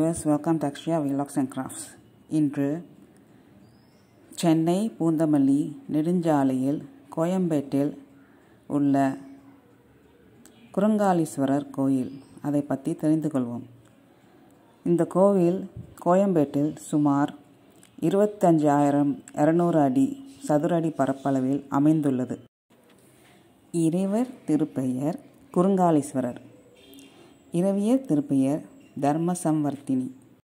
viewers welcome to Akshaya vlogs and crafts இன்று சென்னை பூந்தமல்லி நெடுஞ்சாலையில் கோயம்பேட்டில் உள்ள குரங்காலீஸ்வரர் கோயில் அதை பற்றி தெரிந்து கொள்வோம் இந்த கோவில் கோயம்பேட்டில் சுமார் இருபத்தஞ்சாயிரம் இரநூறு அடி சதுர அடி பரப்பளவில் அமைந்துள்ளது இறைவர் திருப்பெயர் குறுங்காலீஸ்வரர் இரவியர் திருப்பெயர் தர்மசம்வர்த்தினி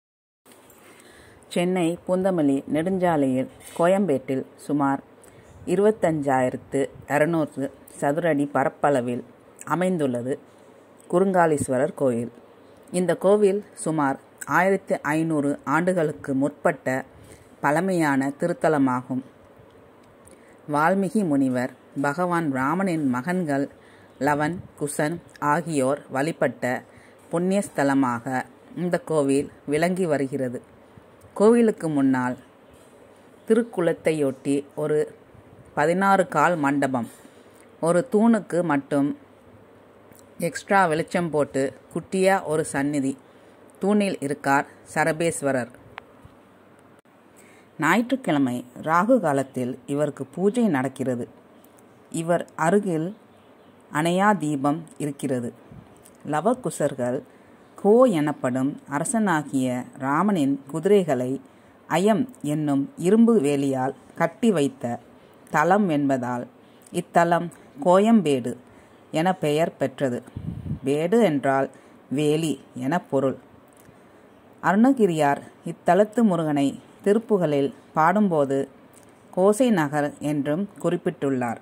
சென்னை பூந்தமல்லி நெடுஞ்சாலையில் கோயம்பேட்டில் சுமார் இருபத்தஞ்சாயிரத்து இரநூறு சதுர அடி பரப்பளவில் அமைந்துள்ளது குறுங்காலீஸ்வரர் கோயில் இந்த கோவில் சுமார் ஆயிரத்தி ஐநூறு ஆண்டுகளுக்கு முற்பட்ட பழமையான திருத்தலமாகும் வால்மீகி முனிவர் பகவான் ராமனின் மகன்கள் லவன் குசன் ஆகியோர் வழிபட்ட புண்ணியஸ்தலமாக இந்த கோவில் விளங்கி வருகிறது கோவிலுக்கு முன்னால் திருக்குளத்தையொட்டி ஒரு பதினாறு கால் மண்டபம் ஒரு தூணுக்கு மட்டும் எக்ஸ்ட்ரா வெளிச்சம் போட்டு குட்டியாக ஒரு சந்நிதி தூணில் இருக்கார் சரபேஸ்வரர் ஞாயிற்றுக்கிழமை ராகு காலத்தில் இவருக்கு பூஜை நடக்கிறது இவர் அருகில் அணையா தீபம் இருக்கிறது லவகுசர்கள் கோ எனப்படும் அரசனாகிய ராமனின் குதிரைகளை அயம் என்னும் இரும்பு வேலியால் கட்டி வைத்த தலம் என்பதால் இத்தலம் கோயம்பேடு என பெயர் பெற்றது பேடு என்றால் வேலி என பொருள் அருணகிரியார் இத்தலத்து முருகனை திருப்புகளில் பாடும்போது கோசை நகர் என்றும் குறிப்பிட்டுள்ளார்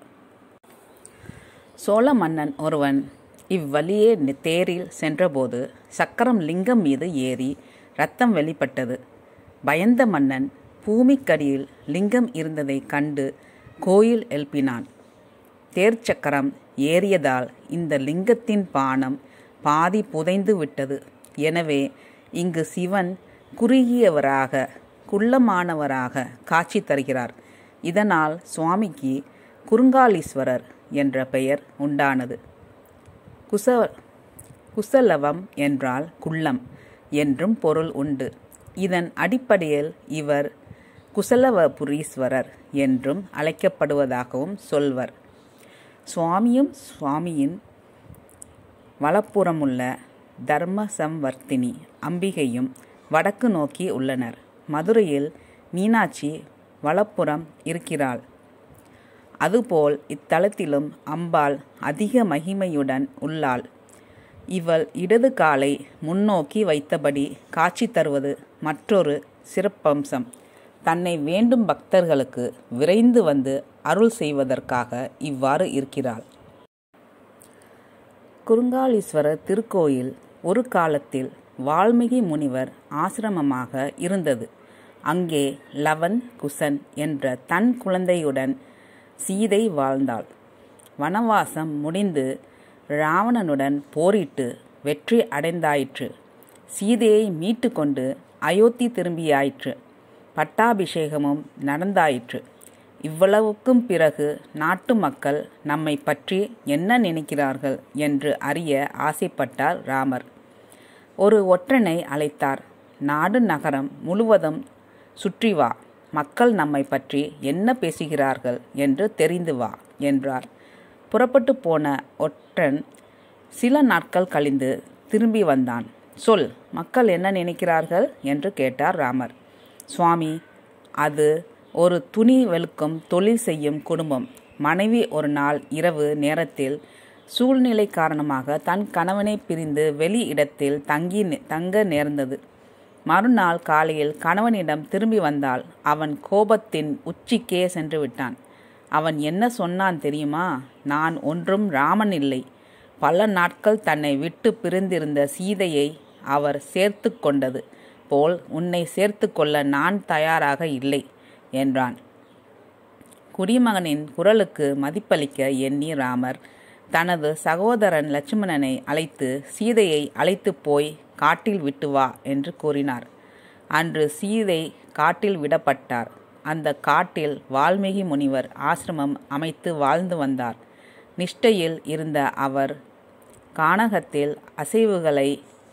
சோழ மன்னன் ஒருவன் இவ்வழியே தேரில் சென்றபோது சக்கரம் லிங்கம் மீது ஏறி ரத்தம் வெளிப்பட்டது பயந்த மன்னன் பூமிக்கடியில் லிங்கம் இருந்ததை கண்டு கோயில் எழுப்பினான் தேர் சக்கரம் ஏறியதால் இந்த லிங்கத்தின் பானம் பாதி புதைந்து விட்டது எனவே இங்கு சிவன் குறுகியவராக குள்ளமானவராக காட்சி தருகிறார் இதனால் சுவாமிக்கு குறுங்காலீஸ்வரர் என்ற பெயர் உண்டானது குச குசலவம் என்றால் குள்ளம் என்றும் பொருள் உண்டு இதன் அடிப்படையில் இவர் குசலவபுரீஸ்வரர் என்றும் அழைக்கப்படுவதாகவும் சொல்வர் சுவாமியும் சுவாமியின் வலப்புறமுள்ள தர்ம சம்வர்த்தினி அம்பிகையும் வடக்கு நோக்கி உள்ளனர் மதுரையில் மீனாட்சி வலப்புறம் இருக்கிறாள் அதுபோல் இத்தலத்திலும் அம்பாள் அதிக மகிமையுடன் உள்ளாள் இவள் இடது காலை முன்னோக்கி வைத்தபடி காட்சி தருவது மற்றொரு சிறப்பம்சம் தன்னை வேண்டும் பக்தர்களுக்கு விரைந்து வந்து அருள் செய்வதற்காக இவ்வாறு இருக்கிறாள் குறுங்காலீஸ்வரர் திருக்கோயில் ஒரு காலத்தில் வால்மீகி முனிவர் ஆசிரமமாக இருந்தது அங்கே லவன் குசன் என்ற தன் குழந்தையுடன் சீதை வாழ்ந்தாள் வனவாசம் முடிந்து ராவணனுடன் போரிட்டு வெற்றி அடைந்தாயிற்று சீதையை மீட்டு கொண்டு அயோத்தி திரும்பியாயிற்று பட்டாபிஷேகமும் நடந்தாயிற்று இவ்வளவுக்கும் பிறகு நாட்டு மக்கள் நம்மை பற்றி என்ன நினைக்கிறார்கள் என்று அறிய ஆசைப்பட்டார் ராமர் ஒரு ஒற்றனை அழைத்தார் நாடு நகரம் முழுவதும் சுற்றி வா மக்கள் நம்மை பற்றி என்ன பேசுகிறார்கள் என்று தெரிந்து வா என்றார் புறப்பட்டு போன ஒற்றன் சில நாட்கள் கழிந்து திரும்பி வந்தான் சொல் மக்கள் என்ன நினைக்கிறார்கள் என்று கேட்டார் ராமர் சுவாமி அது ஒரு துணி வெளுக்கும் தொழில் செய்யும் குடும்பம் மனைவி ஒரு நாள் இரவு நேரத்தில் சூழ்நிலை காரணமாக தன் கணவனை பிரிந்து வெளி இடத்தில் தங்கி தங்க நேர்ந்தது மறுநாள் காலையில் கணவனிடம் திரும்பி வந்தால் அவன் கோபத்தின் உச்சிக்கே சென்று விட்டான் அவன் என்ன சொன்னான் தெரியுமா நான் ஒன்றும் ராமன் இல்லை பல நாட்கள் தன்னை விட்டு பிரிந்திருந்த சீதையை அவர் சேர்த்து கொண்டது போல் உன்னை சேர்த்து கொள்ள நான் தயாராக இல்லை என்றான் குடிமகனின் குரலுக்கு மதிப்பளிக்க எண்ணி ராமர் தனது சகோதரன் லட்சுமணனை அழைத்து சீதையை அழைத்து போய் காட்டில் விட்டு வா என்று கூறினார் அன்று சீதை காட்டில் விடப்பட்டார் அந்த காட்டில் வால்மீகி முனிவர் ஆசிரமம் அமைத்து வாழ்ந்து வந்தார் நிஷ்டையில் இருந்த அவர் கானகத்தில் அசைவுகளை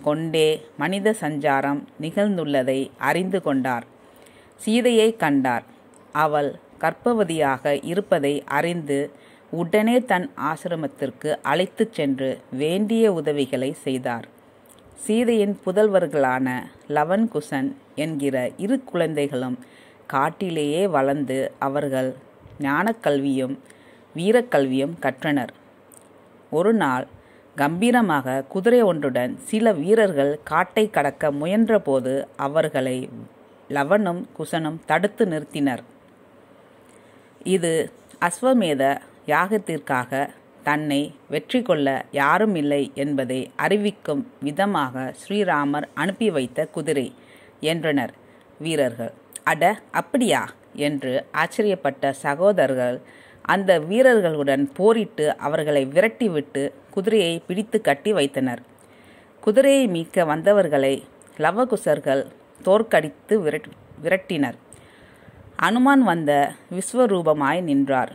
கொண்டே மனித சஞ்சாரம் நிகழ்ந்துள்ளதை அறிந்து கொண்டார் சீதையை கண்டார் அவள் கர்ப்பவதியாக இருப்பதை அறிந்து உடனே தன் ஆசிரமத்திற்கு அழைத்துச் சென்று வேண்டிய உதவிகளை செய்தார் சீதையின் புதல்வர்களான லவன் குசன் என்கிற இரு குழந்தைகளும் காட்டிலேயே வளர்ந்து அவர்கள் ஞானக்கல்வியும் வீரக்கல்வியும் கற்றனர் ஒரு நாள் கம்பீரமாக குதிரை ஒன்றுடன் சில வீரர்கள் காட்டை கடக்க முயன்றபோது அவர்களை லவனும் குசனும் தடுத்து நிறுத்தினர் இது அஸ்வமேத யாகத்திற்காக தன்னை வெற்றி கொள்ள யாரும் இல்லை என்பதை அறிவிக்கும் விதமாக ஸ்ரீராமர் அனுப்பி வைத்த குதிரை என்றனர் வீரர்கள் அட அப்படியா என்று ஆச்சரியப்பட்ட சகோதரர்கள் அந்த வீரர்களுடன் போரிட்டு அவர்களை விரட்டிவிட்டு குதிரையை பிடித்து கட்டி வைத்தனர் குதிரையை மீட்க வந்தவர்களை லவகுசர்கள் தோற்கடித்து விரட் விரட்டினர் அனுமான் வந்த விஸ்வரூபமாய் நின்றார்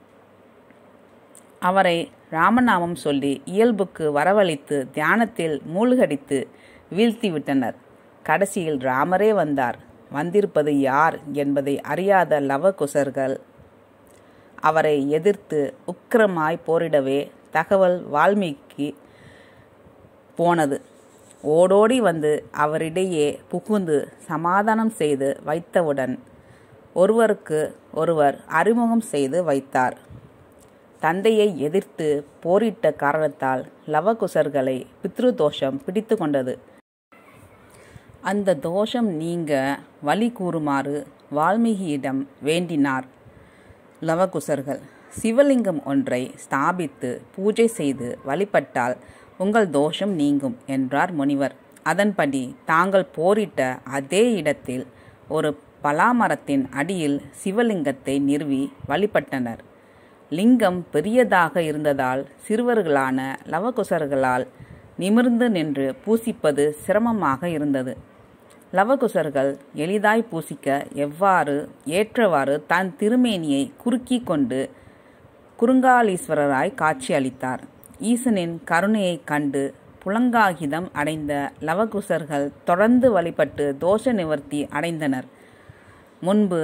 அவரை ராமநாமம் சொல்லி இயல்புக்கு வரவழைத்து தியானத்தில் மூழ்கடித்து வீழ்த்திவிட்டனர் கடைசியில் ராமரே வந்தார் வந்திருப்பது யார் என்பதை அறியாத லவகுசர்கள் அவரை எதிர்த்து உக்கிரமாய் போரிடவே தகவல் வால்மீகி போனது ஓடோடி வந்து அவரிடையே புகுந்து சமாதானம் செய்து வைத்தவுடன் ஒருவருக்கு ஒருவர் அறிமுகம் செய்து வைத்தார் தந்தையை எதிர்த்து போரிட்ட காரணத்தால் லவகுசர்களை பித்ருதோஷம் பிடித்து கொண்டது அந்த தோஷம் நீங்க வழி கூறுமாறு வால்மீகியிடம் வேண்டினார் லவகுசர்கள் சிவலிங்கம் ஒன்றை ஸ்தாபித்து பூஜை செய்து வழிபட்டால் உங்கள் தோஷம் நீங்கும் என்றார் முனிவர் அதன்படி தாங்கள் போரிட்ட அதே இடத்தில் ஒரு பலாமரத்தின் அடியில் சிவலிங்கத்தை நிறுவி வழிபட்டனர் லிங்கம் பெரியதாக இருந்ததால் சிறுவர்களான லவகுசர்களால் நிமிர்ந்து நின்று பூசிப்பது சிரமமாக இருந்தது லவகுசர்கள் எளிதாய் பூசிக்க எவ்வாறு ஏற்றவாறு தன் திருமேனியை குறுக்கி கொண்டு குறுங்காலீஸ்வரராய் காட்சி அளித்தார் ஈசனின் கருணையை கண்டு புலங்காகிதம் அடைந்த லவகுசர்கள் தொடர்ந்து வழிபட்டு தோஷ நிவர்த்தி அடைந்தனர் முன்பு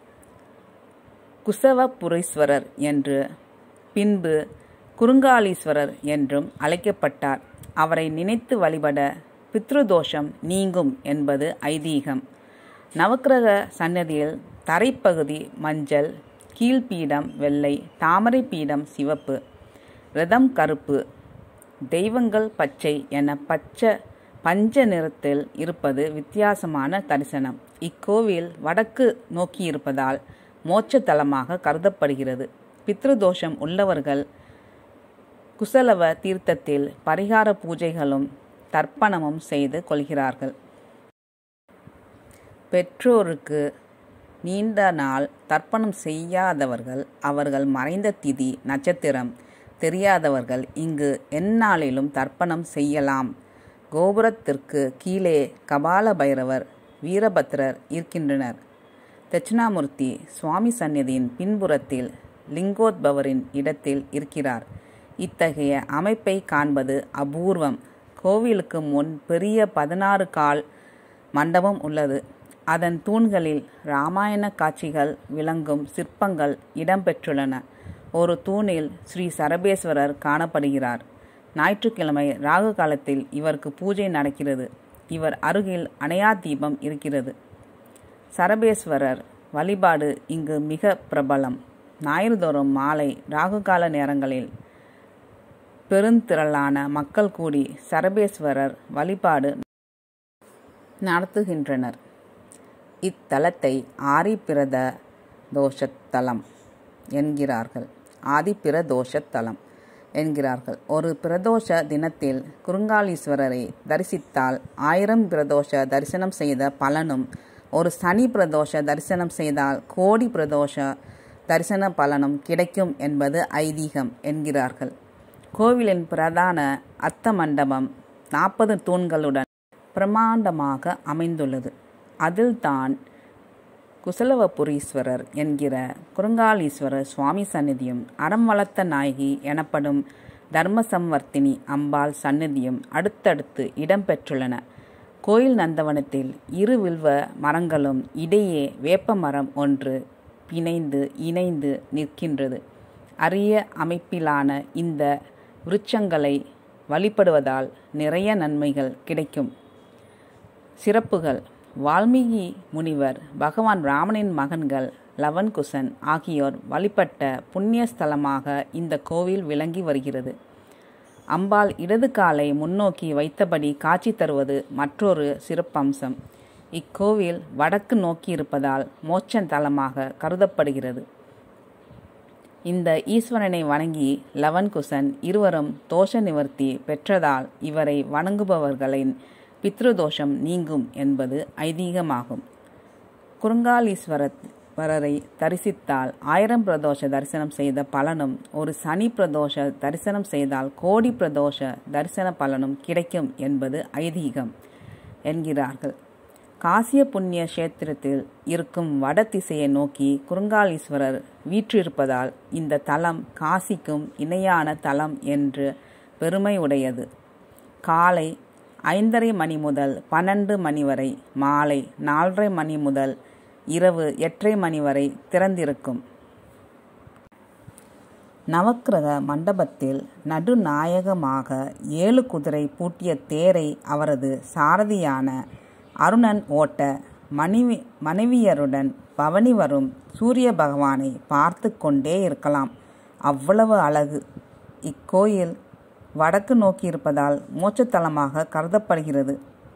குசவபுரீஸ்வரர் என்று பின்பு குறுங்காலீஸ்வரர் என்றும் அழைக்கப்பட்டார் அவரை நினைத்து வழிபட பித்ருதோஷம் நீங்கும் என்பது ஐதீகம் நவக்கிரக சன்னதியில் தரைப்பகுதி மஞ்சள் கீழ்ப்பீடம் வெள்ளை தாமரை பீடம் சிவப்பு ரதம் கருப்பு தெய்வங்கள் பச்சை என பச்சை பஞ்ச நிறத்தில் இருப்பது வித்தியாசமான தரிசனம் இக்கோவில் வடக்கு நோக்கியிருப்பதால் மோட்ச தலமாக கருதப்படுகிறது பித்ருதோஷம் உள்ளவர்கள் குசலவ தீர்த்தத்தில் பரிகார பூஜைகளும் தர்ப்பணமும் செய்து கொள்கிறார்கள் பெற்றோருக்கு நீண்ட நாள் தர்ப்பணம் செய்யாதவர்கள் அவர்கள் மறைந்த திதி நட்சத்திரம் தெரியாதவர்கள் இங்கு எந்நாளிலும் தர்ப்பணம் செய்யலாம் கோபுரத்திற்கு கீழே கபால பைரவர் வீரபத்ரர் இருக்கின்றனர் தட்சிணாமூர்த்தி சுவாமி சந்நிதியின் பின்புறத்தில் லிங்கோத்பவரின் இடத்தில் இருக்கிறார் இத்தகைய அமைப்பை காண்பது அபூர்வம் கோவிலுக்கு முன் பெரிய பதினாறு கால் மண்டபம் உள்ளது அதன் தூண்களில் இராமாயண காட்சிகள் விளங்கும் சிற்பங்கள் இடம்பெற்றுள்ளன ஒரு தூணில் ஸ்ரீ சரபேஸ்வரர் காணப்படுகிறார் ஞாயிற்றுக்கிழமை ராகு காலத்தில் இவருக்கு பூஜை நடக்கிறது இவர் அருகில் அணையா தீபம் இருக்கிறது சரபேஸ்வரர் வழிபாடு இங்கு மிக பிரபலம் ஞாயிறுதோறும் மாலை ராகுகால நேரங்களில் பெருந்திரளான மக்கள் கூடி சரபேஸ்வரர் வழிபாடு நடத்துகின்றனர் இத்தலத்தை ஆரிப்பிரத தோஷத்தலம் என்கிறார்கள் ஆதிப்பிரதோஷத்தலம் என்கிறார்கள் ஒரு பிரதோஷ தினத்தில் குறுங்காலீஸ்வரரை தரிசித்தால் ஆயிரம் பிரதோஷ தரிசனம் செய்த பலனும் ஒரு சனி பிரதோஷ தரிசனம் செய்தால் கோடி பிரதோஷ தரிசன பலனும் கிடைக்கும் என்பது ஐதீகம் என்கிறார்கள் கோவிலின் பிரதான அத்த மண்டபம் நாற்பது தூண்களுடன் பிரமாண்டமாக அமைந்துள்ளது அதில்தான் குசலவபுரீஸ்வரர் என்கிற குறுங்காலீஸ்வரர் சுவாமி சந்நிதியும் அறம் வளர்த்த நாயகி எனப்படும் தர்மசம்வர்த்தினி அம்பாள் சந்நிதியும் அடுத்தடுத்து இடம்பெற்றுள்ளன கோயில் நந்தவனத்தில் இரு வில்வ மரங்களும் இடையே வேப்ப மரம் ஒன்று பிணைந்து இணைந்து நிற்கின்றது அரிய அமைப்பிலான இந்த விருட்சங்களை வழிபடுவதால் நிறைய நன்மைகள் கிடைக்கும் சிறப்புகள் வால்மீகி முனிவர் பகவான் ராமனின் மகன்கள் லவன்குசன் ஆகியோர் வழிபட்ட புண்ணிய ஸ்தலமாக இந்த கோவில் விளங்கி வருகிறது அம்பாள் இடது காலை முன்னோக்கி வைத்தபடி காட்சி தருவது மற்றொரு சிறப்பம்சம் இக்கோவில் வடக்கு நோக்கி இருப்பதால் மோட்ச தலமாக கருதப்படுகிறது இந்த ஈஸ்வரனை வணங்கி லவன்குசன் இருவரும் தோஷ நிவர்த்தி பெற்றதால் இவரை வணங்குபவர்களின் பித்ருதோஷம் நீங்கும் என்பது ஐதீகமாகும் குறுங்காலீஸ்வரரை தரிசித்தால் ஆயிரம் பிரதோஷ தரிசனம் செய்த பலனும் ஒரு சனி பிரதோஷ தரிசனம் செய்தால் கோடி பிரதோஷ தரிசன பலனும் கிடைக்கும் என்பது ஐதீகம் என்கிறார்கள் காசிய புண்ணிய கஷேத்திரத்தில் இருக்கும் வட திசையை நோக்கி குறுங்காலீஸ்வரர் வீற்றிருப்பதால் இந்த தலம் காசிக்கும் இணையான தலம் என்று பெருமை உடையது காலை ஐந்தரை மணி முதல் பன்னெண்டு மணி வரை மாலை நாலரை மணி முதல் இரவு எட்டரை மணி வரை திறந்திருக்கும் நவக்கிரக மண்டபத்தில் நடுநாயகமாக ஏழு குதிரை பூட்டிய தேரை அவரது சாரதியான அருணன் ஓட்ட மனைவி மனைவியருடன் பவனி வரும் சூரிய பகவானை பார்த்து கொண்டே இருக்கலாம் அவ்வளவு அழகு இக்கோயில் வடக்கு நோக்கி இருப்பதால் மோட்சத்தலமாக கருதப்படுகிறது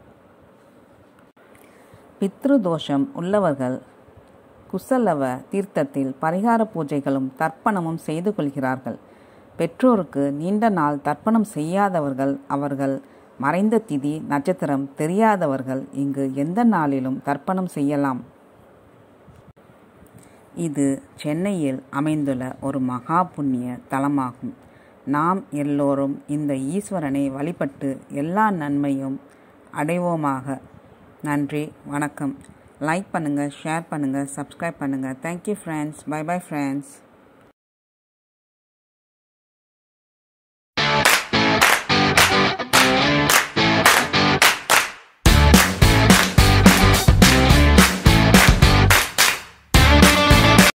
பித்ரு தோஷம் உள்ளவர்கள் குசலவ தீர்த்தத்தில் பரிகார பூஜைகளும் தர்ப்பணமும் செய்து கொள்கிறார்கள் பெற்றோருக்கு நீண்ட நாள் தர்ப்பணம் செய்யாதவர்கள் அவர்கள் மறைந்த திதி நட்சத்திரம் தெரியாதவர்கள் இங்கு எந்த நாளிலும் தர்ப்பணம் செய்யலாம் இது சென்னையில் அமைந்துள்ள ஒரு மகா புண்ணிய தலமாகும் நாம் எல்லோரும் இந்த ஈஸ்வரனை வழிபட்டு எல்லா நன்மையும் அடைவோமாக நன்றி வணக்கம் லைக் பண்ணுங்கள் ஷேர் பண்ணுங்கள் சப்ஸ்கிரைப் பண்ணுங்கள் thank you friends bye bye friends